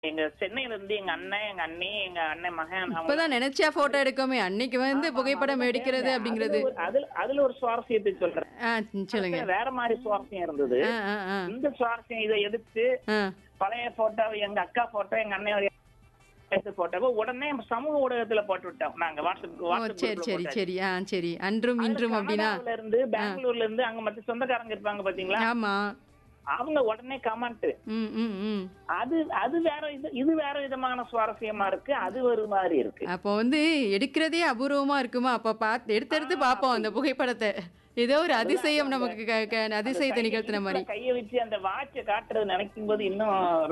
எங்க சென்னையில இருந்து எங்க அண்ணன் எங்க அண்ணி எங்க அண்ணன் மகன் அவங்க- இப்பதான் நினைச்சா போட்டோ எடுக்கோமே அன்னைக்கு வந்து ஆமா, புகைப்படம் ஆமா, எடுக்கிறது அதுல அப்படிங்கிறது ஒரு- அதுல அதுல ஒரு சுவாரஸ்யத்தை சொல்றேன் ஆ சொல்லுங்க வேற மாதிரி சுவாரஸ்யம் இருந்தது ஆ ஆ ஆ இந்த சுவாரஸ்யம் இதை எடுத்து ஆ பழைய போட்டோ எங்க அக்கா போட்டோ எங்க அண்ணன் போட்டோவை உடனே சமூக ஊடகத்துல போட்டு விட்டோம் நாங்க வாட்ஸ்அப் ஓ வாட்ஸ்அப் சரி group ல சரி போட்டாச்சு. சரி ஆ சரி அன்றும் அதுல இன்றும் அப்படின்னா கனடாவுல இருந்து பெங்களூர்ல இருந்து அங்க மத்த சொந்தக்காரங்க இருப்பாங்க பாத்தீங்களா ஆமா அவங்க உடனே கமெண்ட் ம் ம் ம் அது அது வேற இது இது வேற விதமான சுவாரஸ்யமா இருக்கு அது ஒரு மாதிரி இருக்கு அப்போ வந்து எடுக்கிறதே அபூர்வமா இருக்குமா அப்ப பார்த்து எடுத்து எடுத்து பார்ப்போம் அந்த புகைப்படத்தை ஏதோ ஒரு அதிசயம் நமக்கு க- க- அதிசயத்தை நிகழ்த்தின மாதிரி கையை வச்சு அந்த வாட்சை காட்டுறது நினைக்கும் போது இன்னும்